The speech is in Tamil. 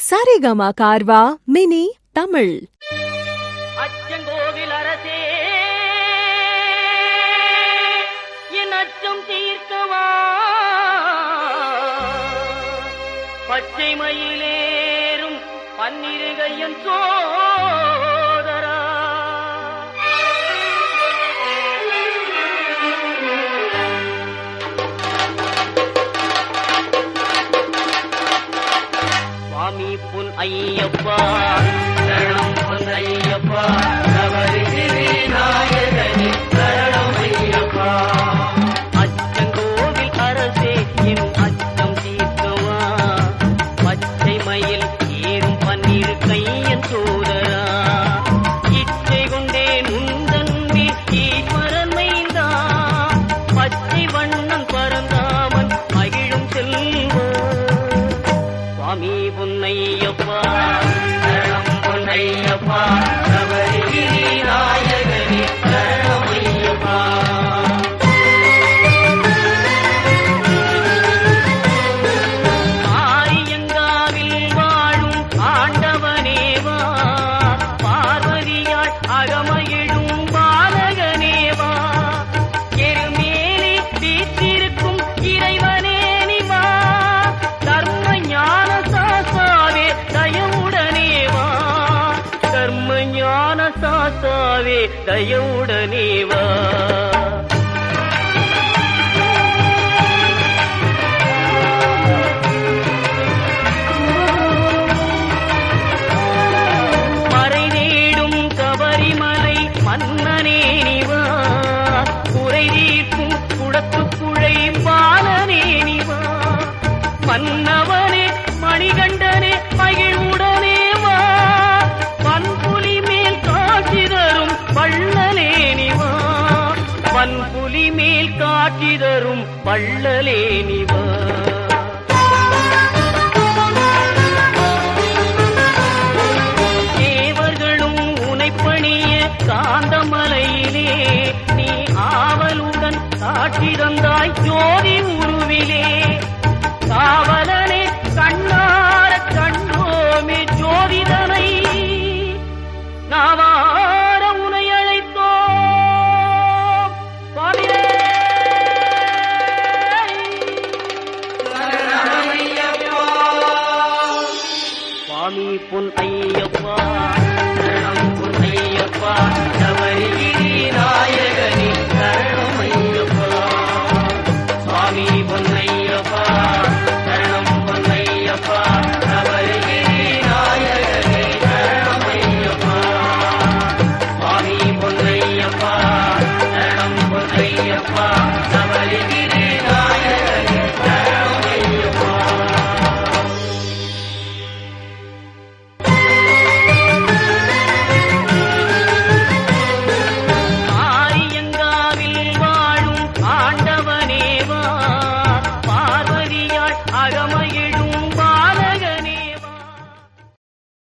சரிகமா கார்வா மினி தமிழ் அச்சங்கோவில் அரசே என் அச்சம் தீர்க்கவா பச்சை மயிலேறும் பன்னிருகையன் சோதரா சுவாமி புன் ஐயப்பா சரணம் புன் ஐயப்பா நவரிசிறி நாயகனே சரணம் ஐயப்பா அச்சங்கோவில் அரசே என் அச்சம் தீர்க்கவா பச்சை மயில் ஏறும் பன்னீர் கையன் சோதரா இச்சை கொண்டே முந்தன்மே ஈஸ்வரன் மைந்தா பச்சை வண்ணம் பரந்தாமன் மகிழும் செல்வா சுவாமி பொன்னையப்பா சரணம் பொன்னையப்பா சபரிகிரி நாயகனே சரணம் ஐயப்பா ஆரியங்காவில் வாழும் ஆண்டவனேவா பார்வதியாள் அகமகிழும் பாலகனேவா எருமேலி வீற்றிருக்கும் இறைவனே நிவா தர்ம ஞான சாசாவே தயவுடனேவா கர்ம ஞான சாசாவே தயவுடனேவா மறை தேடும் கபரிமலை மன்னனே நிவா குறை தீர்க்கும் குடத்துக்குழை பாலனே நிவா மன்னவனே மணிகண்டனே மகிழ்வுடனே வா பன்புலி மேல் காட்சி தரும் வள்ளலே நிவா பன்புலி மேல் காட்சி தரும் வள்ளலே நிவா தேவர்களும் உனைப்பணிய காந்தமலையிலே நீ ஆவலுடன் காட்சி தந்தாய் ஜோதி உருவிலே காவலனே கண்ணார கண்டோமே ஜோதிதனை நாவார உனை அழைத்தோம் சுவாமியே சுவாமி பொன் ஐயப்பா சரணம் பொன் ஐயப்பா சபரிகிரி நாயகனே சரணம் ஐயப்பா சுவாமி பொன் ஐயப்பா சரணம் பொன் ஐயப்பா சபரிகிரி நாயகனே சரணம் ஐயப்பா சுவாமி பொன் ஐயப்பா சரணம் பொன் ஐயப்பா சபரிகிரி